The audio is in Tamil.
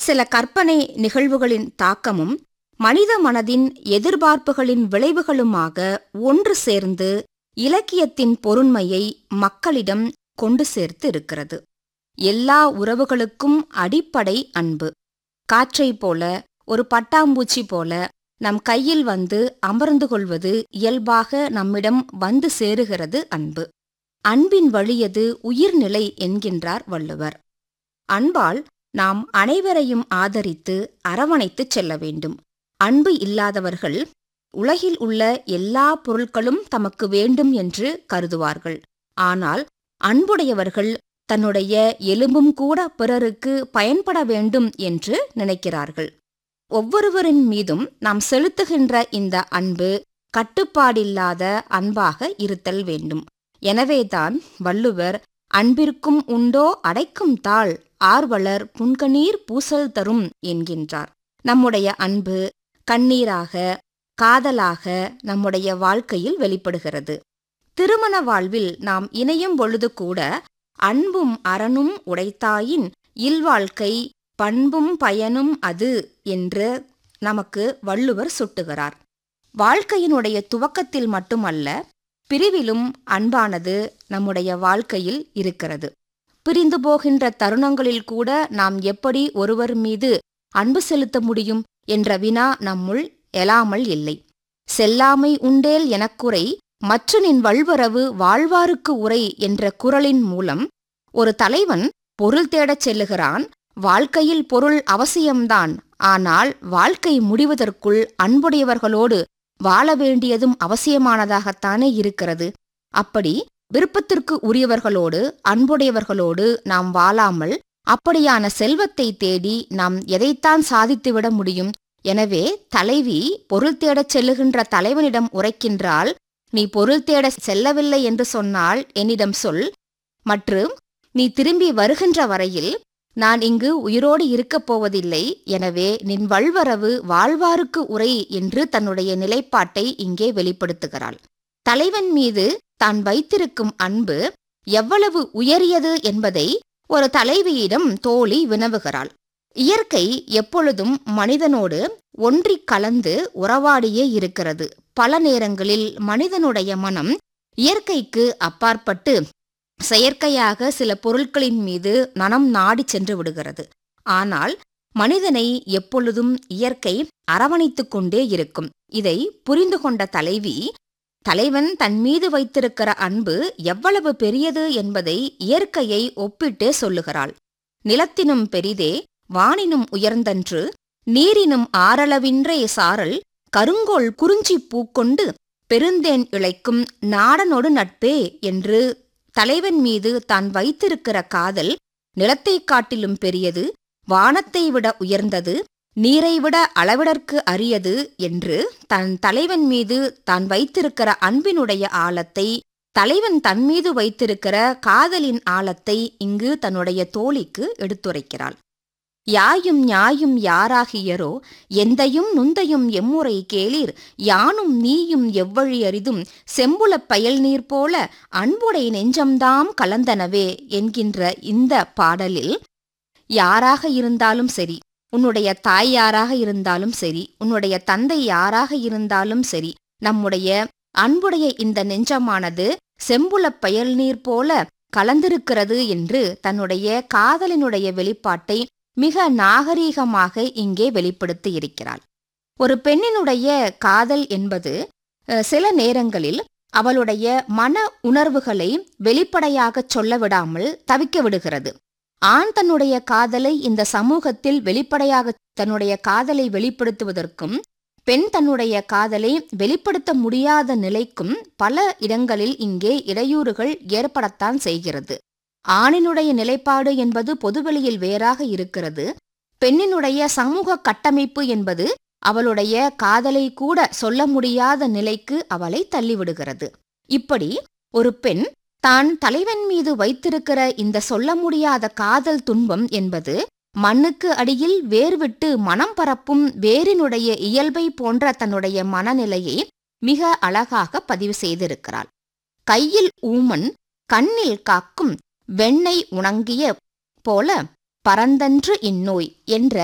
சில கற்பனை நிகழ்வுகளின் தாக்கமும் மனித மனதின் எதிர்பார்ப்புகளின் விளைவுகளுமாக ஒன்று சேர்ந்து இலக்கியத்தின் பொருண்மையை மக்களிடம் கொண்டு சேர்த்து இருக்கிறது எல்லா உறவுகளுக்கும் அடிப்படை அன்பு காற்றைப் போல ஒரு பட்டாம்பூச்சி போல நம் கையில் வந்து அமர்ந்து கொள்வது இயல்பாக நம்மிடம் வந்து சேருகிறது அன்பு அன்பின் வழியது உயிர்நிலை என்கின்றார் வள்ளுவர் அன்பால் நாம் அனைவரையும் ஆதரித்து அரவணைத்துச் செல்ல வேண்டும் அன்பு இல்லாதவர்கள் உலகில் உள்ள எல்லா பொருட்களும் தமக்கு வேண்டும் என்று கருதுவார்கள் ஆனால் அன்புடையவர்கள் தன்னுடைய எலும்பும் கூட பிறருக்கு பயன்பட வேண்டும் என்று நினைக்கிறார்கள் ஒவ்வொருவரின் மீதும் நாம் செலுத்துகின்ற இந்த அன்பு கட்டுப்பாடில்லாத அன்பாக இருத்தல் வேண்டும் எனவேதான் வள்ளுவர் அன்பிற்கும் உண்டோ அடைக்கும் தாள் ஆர்வலர் புன்கணீர் பூசல் தரும் என்கின்றார் நம்முடைய அன்பு கண்ணீராக காதலாக நம்முடைய வாழ்க்கையில் வெளிப்படுகிறது திருமண வாழ்வில் நாம் இணையும் பொழுது கூட அன்பும் அறனும் உடைத்தாயின் இல்வாழ்க்கை பண்பும் பயனும் அது என்று நமக்கு வள்ளுவர் சுட்டுகிறார் வாழ்க்கையினுடைய துவக்கத்தில் மட்டுமல்ல பிரிவிலும் அன்பானது நம்முடைய வாழ்க்கையில் இருக்கிறது பிரிந்து போகின்ற தருணங்களில் கூட நாம் எப்படி ஒருவர் மீது அன்பு செலுத்த முடியும் என்ற வினா நம்முள் எழாமல் இல்லை செல்லாமை உண்டேல் எனக்குறை மற்ற நின் வல்வரவு வாழ்வாருக்கு உரை என்ற குரலின் மூலம் ஒரு தலைவன் பொருள் தேடச் செல்லுகிறான் வாழ்க்கையில் பொருள் அவசியம்தான் ஆனால் வாழ்க்கை முடிவதற்குள் அன்புடையவர்களோடு வாழ வேண்டியதும் அவசியமானதாகத்தானே இருக்கிறது அப்படி விருப்பத்திற்கு உரியவர்களோடு அன்புடையவர்களோடு நாம் வாழாமல் அப்படியான செல்வத்தை தேடி நாம் எதைத்தான் சாதித்துவிட முடியும் எனவே தலைவி பொருள் தேடச் செல்லுகின்ற தலைவனிடம் உரைக்கின்றால் நீ பொருள் தேட செல்லவில்லை என்று சொன்னால் என்னிடம் சொல் மற்றும் நீ திரும்பி வருகின்ற வரையில் நான் இங்கு உயிரோடு இருக்கப் போவதில்லை எனவே நின் வல்வரவு வாழ்வாருக்கு உரை என்று தன்னுடைய நிலைப்பாட்டை இங்கே வெளிப்படுத்துகிறாள் தலைவன் மீது தான் வைத்திருக்கும் அன்பு எவ்வளவு உயரியது என்பதை ஒரு தலைவியிடம் தோழி வினவுகிறாள் இயற்கை எப்பொழுதும் மனிதனோடு ஒன்றிக் கலந்து உறவாடியே இருக்கிறது பல நேரங்களில் மனிதனுடைய மனம் இயற்கைக்கு அப்பாற்பட்டு செயற்கையாக சில பொருட்களின் மீது மனம் நாடி சென்று விடுகிறது ஆனால் மனிதனை எப்பொழுதும் இயற்கை அரவணைத்துக் கொண்டே இருக்கும் இதை புரிந்து கொண்ட தலைவி தலைவன் தன் மீது வைத்திருக்கிற அன்பு எவ்வளவு பெரியது என்பதை இயற்கையை ஒப்பிட்டே சொல்லுகிறாள் நிலத்தினும் பெரிதே வானினும் உயர்ந்தன்று நீரினும் ஆரளவின்றே சாரல் கருங்கோள் குறிஞ்சி பூக்கொண்டு பெருந்தேன் இழைக்கும் நாடனொடு நட்பே என்று தலைவன் மீது தான் வைத்திருக்கிற காதல் நிலத்தைக் காட்டிலும் பெரியது வானத்தை விட உயர்ந்தது நீரை விட அளவிடற்கு அரியது என்று தன் தலைவன் மீது தான் வைத்திருக்கிற அன்பினுடைய ஆழத்தை தலைவன் தன் மீது வைத்திருக்கிற காதலின் ஆழத்தை இங்கு தன்னுடைய தோழிக்கு எடுத்துரைக்கிறாள் யாயும் ஞாயும் யாராகியரோ எந்தையும் நுந்தையும் எம்முறை கேளீர் யானும் நீயும் எவ்வழி அரிதும் செம்புலப் பயல் நீர் போல அன்புடை நெஞ்சம்தாம் கலந்தனவே என்கின்ற இந்த பாடலில் யாராக இருந்தாலும் சரி உன்னுடைய தாய் யாராக இருந்தாலும் சரி உன்னுடைய தந்தை யாராக இருந்தாலும் சரி நம்முடைய அன்புடைய இந்த நெஞ்சமானது செம்புலப் பயல் நீர் போல கலந்திருக்கிறது என்று தன்னுடைய காதலினுடைய வெளிப்பாட்டை மிக நாகரீகமாக இங்கே வெளிப்படுத்தி இருக்கிறாள் ஒரு பெண்ணினுடைய காதல் என்பது சில நேரங்களில் அவளுடைய மன உணர்வுகளை வெளிப்படையாகச் சொல்ல விடாமல் தவிக்க விடுகிறது ஆண் தன்னுடைய காதலை இந்த சமூகத்தில் வெளிப்படையாக தன்னுடைய காதலை வெளிப்படுத்துவதற்கும் பெண் தன்னுடைய காதலை வெளிப்படுத்த முடியாத நிலைக்கும் பல இடங்களில் இங்கே இடையூறுகள் ஏற்படத்தான் செய்கிறது ஆணினுடைய நிலைப்பாடு என்பது பொதுவெளியில் வேறாக இருக்கிறது பெண்ணினுடைய சமூக கட்டமைப்பு என்பது அவளுடைய காதலை கூட சொல்ல முடியாத நிலைக்கு அவளை தள்ளிவிடுகிறது இப்படி ஒரு பெண் தான் தலைவன் மீது வைத்திருக்கிற இந்த சொல்ல முடியாத காதல் துன்பம் என்பது மண்ணுக்கு அடியில் வேர்விட்டு மனம் பரப்பும் வேரினுடைய இயல்பை போன்ற தன்னுடைய மனநிலையை மிக அழகாக பதிவு செய்திருக்கிறாள் கையில் ஊமன் கண்ணில் காக்கும் வெண்ணெய் உணங்கிய போல பரந்தன்று இந்நோய் என்ற